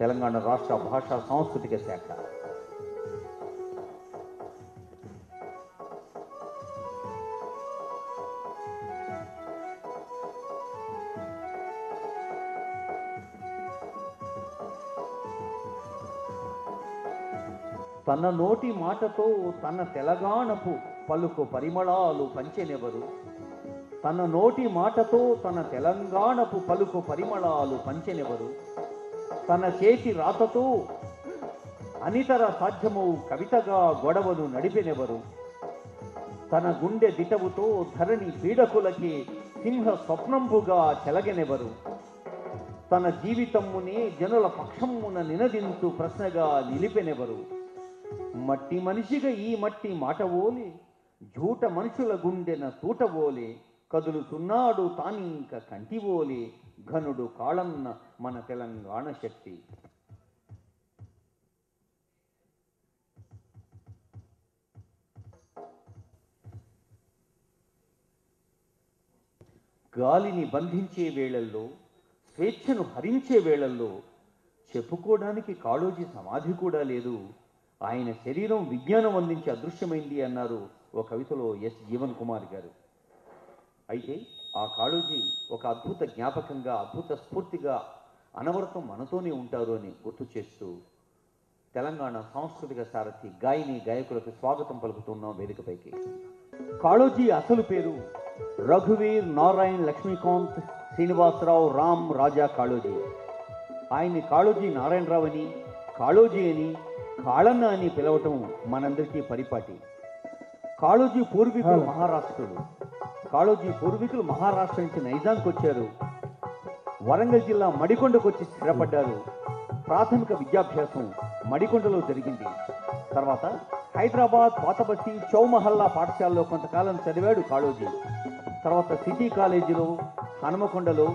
తెలంగాణ రాష్ట్ర భాషా సాంస్కృతిక శాఖ తన నోటి మాటతో తన తెలంగాణపు పలుకు పరిమళాలు పంచెనెవరు తన నోటి మాటతో తన తెలంగాణపు పలుకు పరిమళాలు పంచెనెవరు తన చేతి రాతతో అనితర సాధ్యము కవితగా గొడవను నడిపెనెవరు తన గుండె దిటవుతో ధరణి పీడకులకి సింహ స్వప్నంబుగా చెలగెనెవరు తన జీవితమునే జనుల పక్షమున నినదింతు ప్రశ్నగా నిలిపెనెవరు మట్టి మనిషిగా ఈ మట్టి మాట ఓలే జూట మనుషుల గుండెన తూటవోలే కదులుతున్నాడు తానింక కంటివోలే ఘనుడు కాళన్న మన తెలంగాణ శక్తి గాలిని బంధించే వేళల్లో స్వేచ్ఛను హరించే వేళల్లో చెప్పుకోవడానికి కాళోజీ సమాధి కూడా లేదు ఆయన శరీరం విజ్ఞానం అందించి అదృశ్యమైంది అన్నారు ఓ కవితలో ఎస్ జీవన్ కుమార్ గారు అయితే ఆ కాళోజీ ఒక అద్భుత జ్ఞాపకంగా అద్భుత స్ఫూర్తిగా అనవరతం మనతోనే ఉంటారు అని గుర్తు చేస్తూ తెలంగాణ సాంస్కృతిక సారథి గాయని గాయకులకు స్వాగతం పలుకుతున్నాం వేదికపైకి కాళోజీ అసలు పేరు రఘువీర్ నారాయణ్ లక్ష్మీకాంత్ శ్రీనివాసరావు రామ్ రాజా కాళోజీ ఆయన్ని కాళోజీ నారాయణరావు అని కాళోజీ అని కాళన్న అని పిలవటం మనందరికీ పరిపాటి కాళోజీ పూర్వీకులు మహారాష్ట్రులు కాళోజీ పూర్వీకులు మహారాష్ట్ర నుంచి నైజాంకి వచ్చారు వరంగల్ జిల్లా మడికొండకు వచ్చి స్థిరపడ్డారు ప్రాథమిక విద్యాభ్యాసం మడికొండలో జరిగింది తర్వాత హైదరాబాద్ పాతబస్తీ చౌమహల్లా పాఠశాలలో కొంతకాలం చదివాడు కాళోజీ తర్వాత సిటీ కాలేజీలో హనుమకొండలో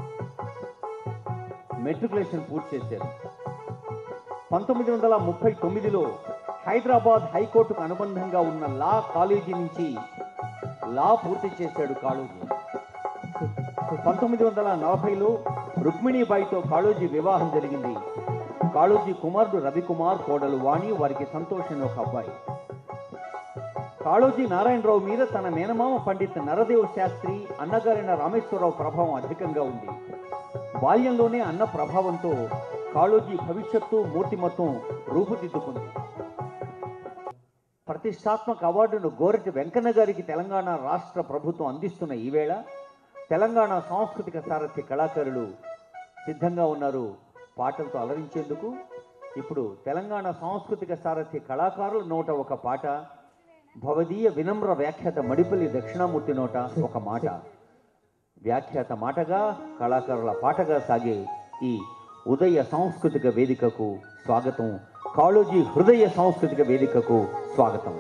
మెట్రికులేషన్ పూర్తి చేశారు పంతొమ్మిది వందల ముప్పై తొమ్మిదిలో హైదరాబాద్ హైకోర్టుకు అనుబంధంగా ఉన్న లా కాలేజీ నుంచి లా పూర్తి చేశాడు కాళోజీ పంతొమ్మిది వందల నలభైలో రుక్మిణీబాయితో కాళోజీ వివాహం జరిగింది కాళోజీ కుమారుడు రవికుమార్ కోడలు వాణి వారికి సంతోష్ అని ఒక అబ్బాయి కాళోజీ నారాయణరావు మీద తన మేనమామ పండిత్ నరదేవ్ శాస్త్రి అన్నగారైన రామేశ్వరరావు ప్రభావం అధికంగా ఉంది బాల్యంలోనే అన్న ప్రభావంతో కాళోజీ భవిష్యత్తు మూర్తిమత్వం రూపుదిద్దుకుంది ప్రతిష్టాత్మక అవార్డును గోరటి వెంకన్న గారికి తెలంగాణ రాష్ట్ర ప్రభుత్వం అందిస్తున్న ఈవేళ తెలంగాణ సాంస్కృతిక సారథ్య కళాకారులు సిద్ధంగా ఉన్నారు పాటలతో అలరించేందుకు ఇప్పుడు తెలంగాణ సాంస్కృతిక సారథ్య కళాకారుల నోట ఒక పాట భవదీయ వినమ్ర వ్యాఖ్యాత మడిపల్లి దక్షిణామూర్తి నోట ఒక మాట వ్యాఖ్యాత మాటగా కళాకారుల పాటగా సాగే ఈ ఉదయ సాంస్కృతిక వేదికకు స్వాగతం కాళోజీ హృదయ సాంస్కృతిక వేదికకు స్వాగతం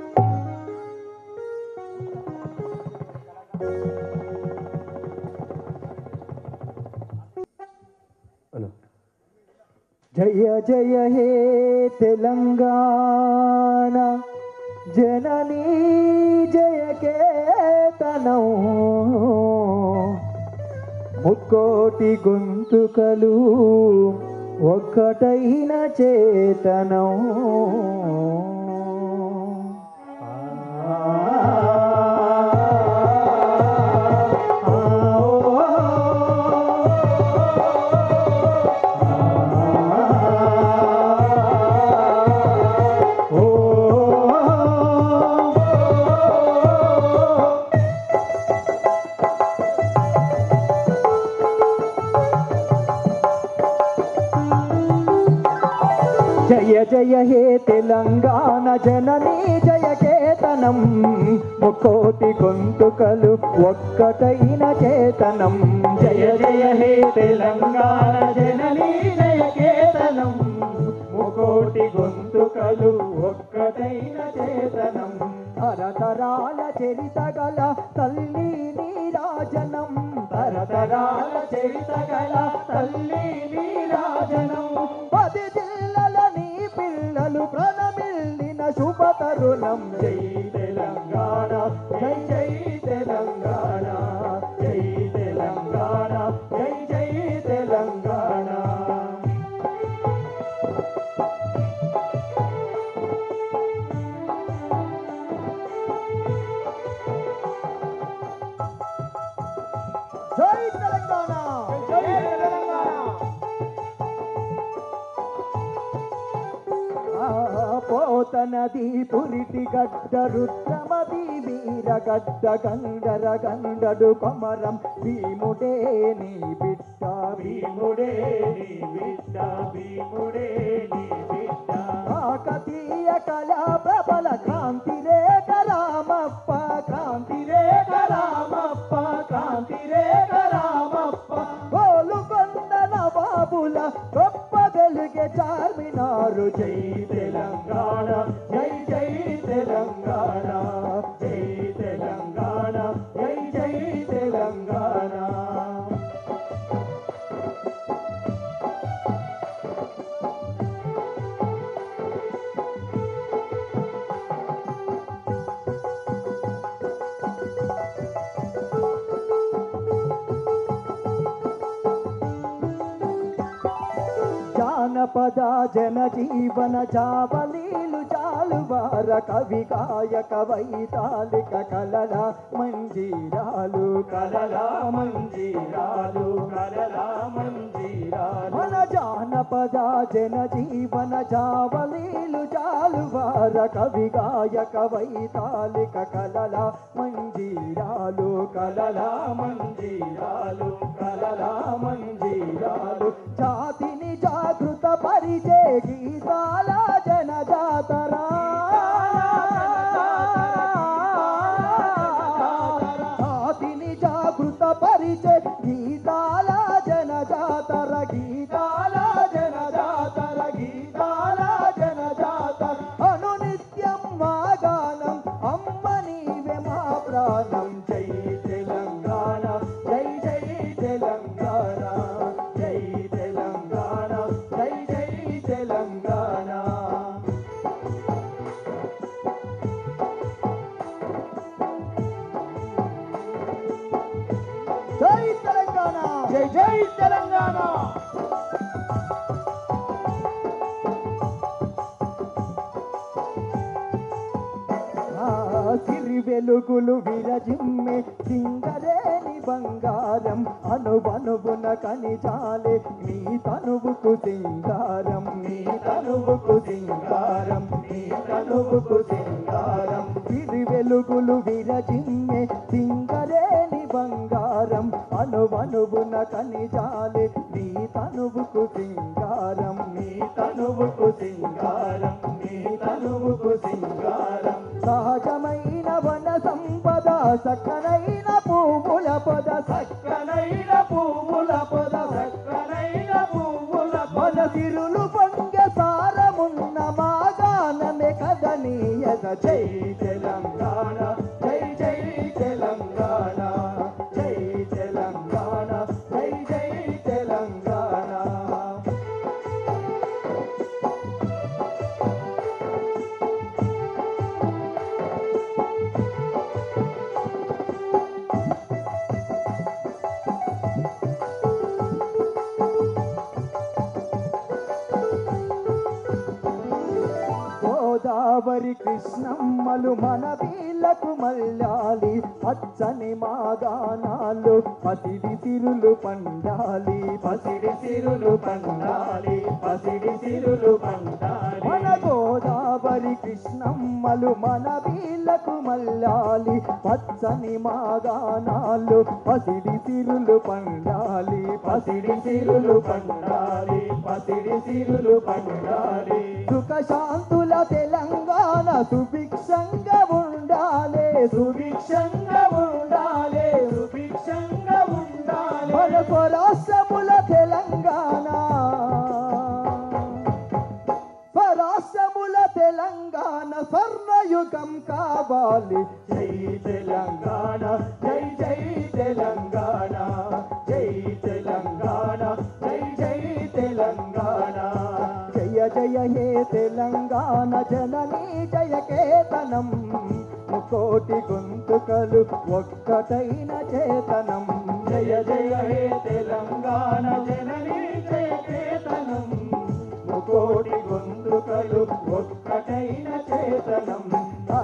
అను జయ జయ హే తెలంగాణ జననీ జయ కేతనం ముక్కోటి గొంతుకలు ఒక్కటైన చేతనం జయ జయ హే తెలంగాణ జననీ జయ కేతనం ముక్కోటి గొంతుకలు ఒక్కటైన చేతనం జయ జయ హే తెలంగాణ జననీ జయ కేతనం ముకోటి గొంతుకలు ఒక్కటైన చేతనం తరతరాల చరిత గల తల్లి నీరాజనం తరతరాల చరిత గల తల్లి నీరాజనం పది జిల్లల నీ పిల్లలు ప్రణమిల్లిన శుభ తరుణం జై తెలంగాణ జై జై తెలంగాణ జై తెలంగాణ జై జై తెలంగాణ జై తెలంగాణ జై తెలంగాణ ఆ పోతనది పురిటి గడ్డ రుద్రమది వీరగడ్డ గండర గండడు కొమరం భీముడే నీ బిడ్డ భీముడే నీ బిడ్డ భీముడే నీ బిడ్డ కాకతీయ కళా ప్రబల క్రాంతి రేఖ రామప్ప క్రాంతి రేఖ రామప్ప క్రాంతి రేఖ రామప్ప గోలుకొండ నవాబుల గొప్ప వెలుగే చార్మినారు జై తెలంగాణ జై జై తెలంగాణ జై తెలంగాణ జై జై తెలంగాణ జానపద జన జీవన జావలీలు జాలువార కవి గాయక వైతాళిక కలల మంజీరాలు కలల మంజీరాలు కలల మంజీరాలు మన జానపద జన జీవన జావలీలు జాలువార కవి గాయక వైతాళిక కలల మంజీరాలు కలల మంజీరాలు కలల మంజీరాలు జాతిని జాగృత పరిచే గీతాల జన జాతరా జాతిని జాగృత పరిచే గీతాల జన జాతర గీతాల జన జాతర గీతాల జన జాతర అనునిత్యం మా గానం అమ్మ నీవే మా ప్రాణం జై తెలంగాణ జై జై తెలంగాణ జై తెలంగాణ జై జై తెలంగాణ జై తెలంగాణ జై జై తెలంగాణ ఆ సిరి వెలుగులు విరజిమ్మె సింగరేని బంగారం అనువనువున కనిచాలే నీ తనువుకు సింగారం నీ తనువుకు సింగారం నీ తనువుకు సింగారం సిరి వెలుగులు విరజిమ్మె సింగరేని బంగారం అనువనువున కనిచాలే నీ తనువుకు సింగారం నీ తనువుకు సింగారం నీ తనువుకు సింగారం సహజమైన వన సంపద సక్కనైన పువ్వుల పొద సక్కనైన పువ్వుల పొద సక్కనైన పువ్వుల పొద సిరులు పొంగె సారమున్న మాగానమే కదనీయత జై తెలంగాణ జై జై తెలంగాణ జై తెలంగాణ జై జై తెలంగాణ గోదావరి కృష్ణమ్మలు మన వీళ్ళకు మల్లాలి పచ్చని మాగానాలు పసిడి సిరులు పండాలి పసిడి సిరులు పండాలి పసిడి సిరులు పండాలి మన గోదావరి కృష్ణమ్మలు మన వీళ్ళకు మల్లాలి పచ్చని మాగానాలు పసిడి సిరులు పండాలి పసిడి సిరులు పండాలి పసిడి సిరులు పండాలి సుఖ శాంతుల తెలంగాణ సుభిక్షంగా ఉండాలి సుభిక్షంగా ఉండాలి సుభిక్షంగా ఉండాలి మన స్వరాష్ట్రముల తెలంగాణ స్వరాష్ట్రముల తెలంగాణ స్వర్ణయుగం కావాలి జై తెలంగాణ జై జై తెలంగాణ జై తెలంగాణ జై జై తెలంగాణ జయ జయ హే తెలంగాణ జననీ జయ కేతనం ముకోటి గొంతుకలు ఒక్కటైన చేతనం జయ జయ హే తెలంగాణ జననీ జయ కేతనం ముకోటి గొంతుకలు ఒక్కటైన చేతనం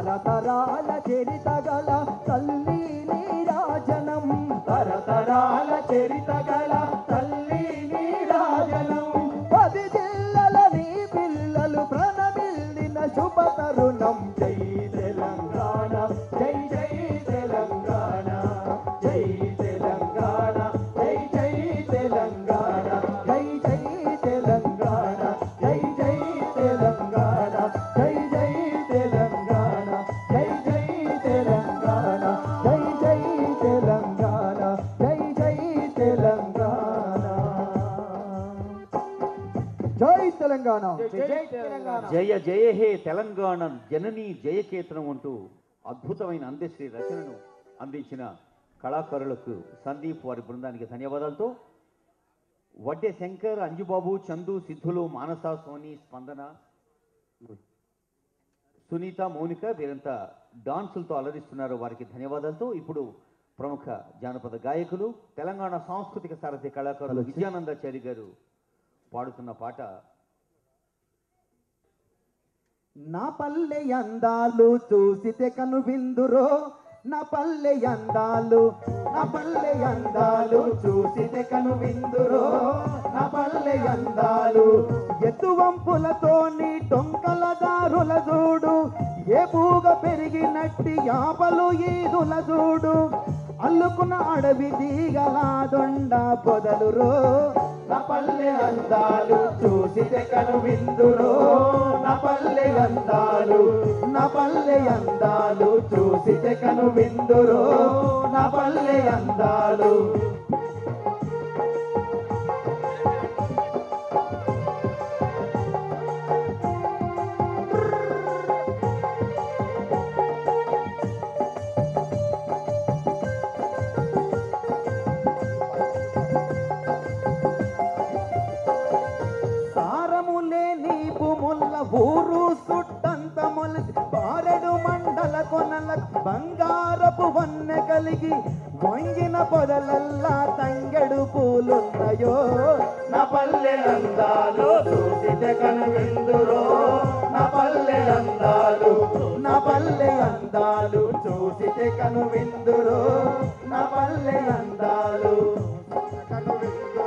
తరతరాల చరితగల తల్లి నీరాజనం తరతరాల చరితగల తల్లి నీ రాజనం పది జిల్లల నీ పిల్లలు ప్రణమిల్లిన శుభ తరుణం జై తెలంగాణ జై జై తెలంగాణ జై తెలంగాణ జై జై తెలంగాణ జై జై తెలంగాణ జై జై తెలంగాణ జై జై తెలంగాణ జై జై తెలంగాణ జై జై తెలంగాణ జై జై తెలంగాణ జై తెలంగాణ జై తెలంగాణ జయ జయ హే తెలంగాణ జననీ జయకేతనం అంటూ అద్భుతమైన అందశ్రీ రచనను అందించిన కళాకారులకు సందీప్ వారి బృందానికి ధన్యవాదాలతో వడ్డే శంకర్ అంజుబాబు చందు సిద్ధులు మానస సోని స్పందన సునీత మౌనిక వీరంతా డాన్సులతో అలరిస్తున్నారు వారికి ధన్యవాదాలతో ఇప్పుడు ప్రముఖ జానపద గాయకులు తెలంగాణ సాంస్కృతిక సారథి కళాకారులు విజయానందాచారి గారు పాడుతున్న పాట నా పల్లె అందాలు చూసితే కను విందురో నా పల్లె అందాలు నా పల్లె అందాలు చూసితే కను విందురో నా పల్లె అందాలు ఎత్తువంపులతోని టొంకల దారుల చూడు ఏ పూగ పెరిగినట్టి యాపలు ఈదుల చూడు అల్లుకున్న అడవి దీగలా దొండ పొదలురో నా పల్లె అందాలు చూసితే కను విందురో నా పల్లె అందాలు నా పల్లె అందాలు చూసితే కను విందురో నా పల్లె అందాలు సారము లేని భూముల ఊరు సుట్టంత మొలిసి బారెడు మండల కొనల బంగారపు వన్నె కలిగి వంగిన పొదలల్లా తంగెడు పూలున్నాయో నా పల్లె అందాలు చూసితే కనువిందురో నా పల్లె అందాలు నా పల్లె అందాలు చూసితే కనువిందురో నా పల్లె అందాలు కనువిందురో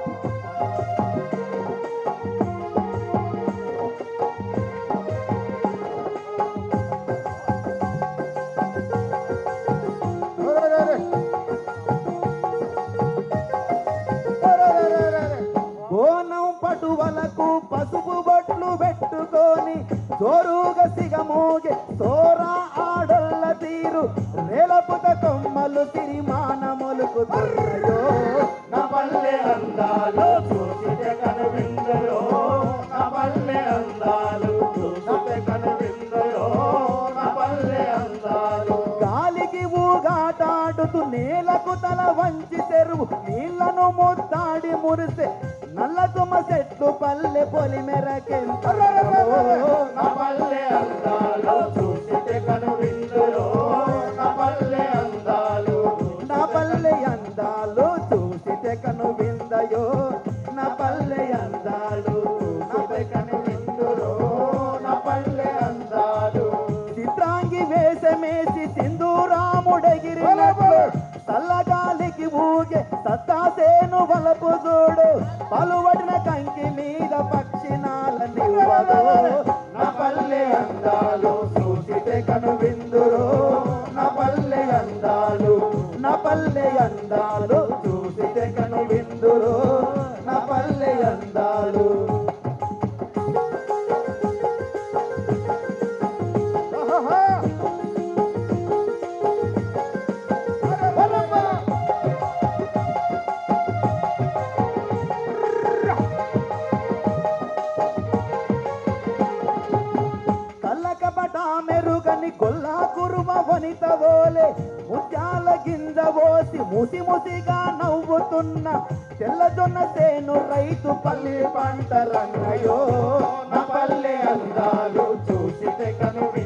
బోనం పటువలకు పసుపు బొట్లు పెట్టుకొని జోరుగా సిగమోగే సోరా ఆడొల్ల తీరు రేలపుత కొమ్మలు తిరిమానములకు నా పల్లె అందాలు చూసితే కనువిందరో నా పల్లె అందాలు చూసితే కనువిందరో నా పల్లె అందాలు గాలికి ఊగాటాడుతూ నేలకు తల వంచి తెరువు నీళ్లను ముద్దాడి మురిసే నల్ల తుమ్మ చెట్లు పల్లె పొలి మెరకెంత నా పల్లె అందాలు చూసితే కనువిందురో నా పల్లె అందాలు నా పల్లె అందాలు చూసితే కనువిందయో నా పల్లె అందాలు చూసితే కనువిందురో నా పల్లె అందాలు చిత్రాంగి వేషమేసి సింధూరాముడగిరినట్లు చల్లగాలికి ఊగే సత్తాసేను వలపు చూడు పలువడిన కంకి మీద పక్షినాల నివ్వదు నా పల్లె అందాలు చూసితే కను విందురు నా పల్లె అందాలు నా పల్లె అందాలు చూసితే కను విందురు నా పల్లె అందాలు కళ్ళకపట మెరుగని కొల్లా కురుమ వనిత ఓలే ముత్యాల గింజ పోసి ముసి ముసిగా నవ్వుతున్న తెల్లజొన్న సేను రైతు పల్లి పంట రంగయో నా పల్లె అందాలు చూసితే కనువి